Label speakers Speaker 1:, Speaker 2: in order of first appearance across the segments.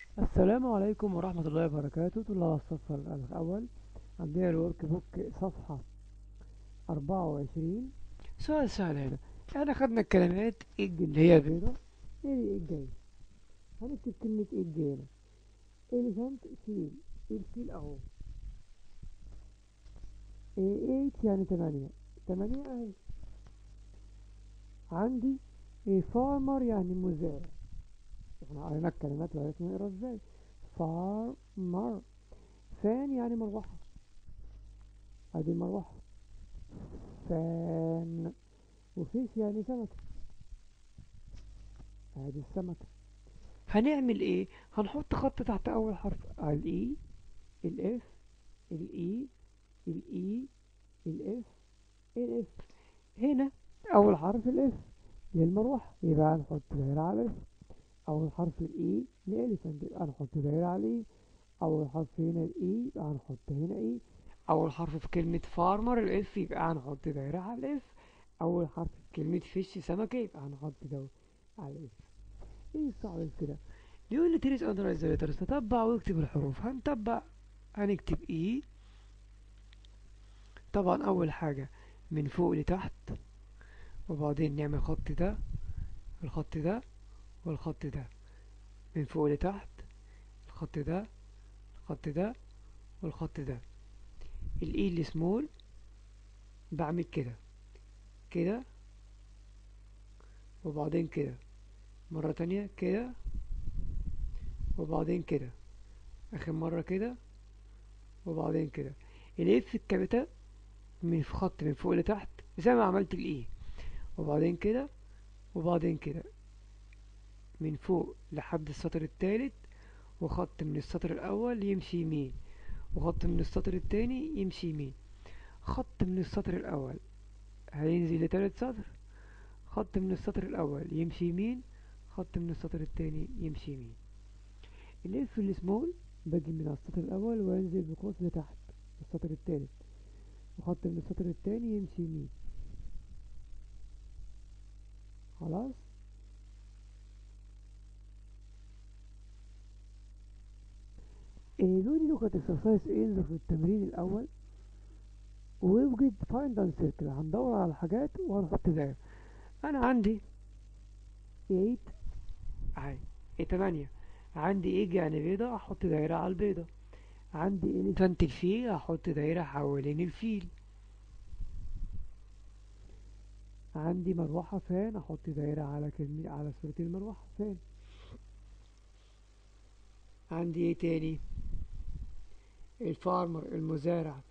Speaker 1: السلام عليكم ورحمة الله وبركاته طلاب الصف الأول عندنا الورك بوك صفحة أربعة وعشرين سؤال سهل هنا احنا خدنا الكلمات إج اللي هي بيضة ايه إج جاي هنكتب كلمة إج هنا إليفانت فيل الفيل أهو إيه يعني تمانية تمانية أهي عندي إيه فارمر يعني مزارع احنا قرينا الكلمات وعرفنا نقرا ازاي فارمر فان يعني مروحة ادي المروحة فان وفيش يعني سمكة ادي السمكة هنعمل ايه هنحط خط تحت اول حرف الاي الاف الاي الاي الاف الاف هنا اول حرف الاف للمروحة يبقى هنحط دايرة على الاف أول حرف الإي لإليفانت يبقى نحط دايرة عليه أول حرف هنا الإي يبقى هنحط هنا إي أول حرف في كلمة فارمر الإف يبقى هنحط دايرة على الإف أول حرف في كلمة فيش سمكة يبقى هنحط دايرة على الإف إيه الصعب في كده بيقول لي تريس أندرايز ليترز تتبع واكتب الحروف هنتبع هنكتب إي طبعا أول حاجة من فوق لتحت وبعدين نعمل خط ده الخط ده والخط ده من فوق لتحت الخط ده الخط ده والخط ده الاي السمول بعمل كده كده وبعدين كده مرة تانية كده وبعدين كده اخر مرة كده وبعدين كده الاف الكابيتال من خط من فوق لتحت زي ما عملت الاي وبعدين كده وبعدين كده من فوق لحد السطر الثالث وخط من السطر الأول يمشي يمين وخط من السطر الثاني يمشي يمين خط من السطر الأول هينزل لتالت سطر خط من السطر الأول يمشي يمين خط من السطر الثاني يمشي يمين الاف السمول باجي من السطر الأول وينزل بقوس لتحت السطر الثالث وخط من السطر الثاني يمشي يمين خلاص دول لغة اكسرسايز انزل في التمرين الأول ويوجد فايند اند سيركل هندور على الحاجات وهنحط دايرة أنا عندي 8 أهي 8 عندي ايج يعني بيضة أحط دايرة على البيضة عندي إليفانت الفيل أحط دايرة حوالين الفيل عندي مروحة فان أحط دايرة على كلمة على صورة المروحة فان عندي ايه تاني الفارمر المزارع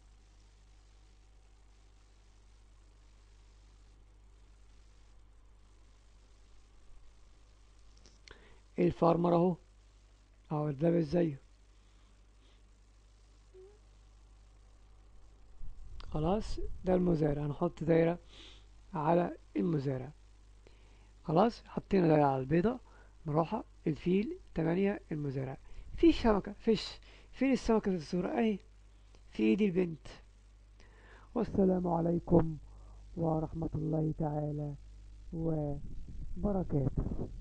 Speaker 1: الفارمر اهو اهو ده زيه خلاص ده المزارع هنحط دايرة على المزارع خلاص حطينا دايرة على البيضة مروحة الفيل تمانية المزارع في شبكة فيش فين السمكة في الصورة اهي في ايدي البنت والسلام عليكم ورحمة الله تعالى وبركاته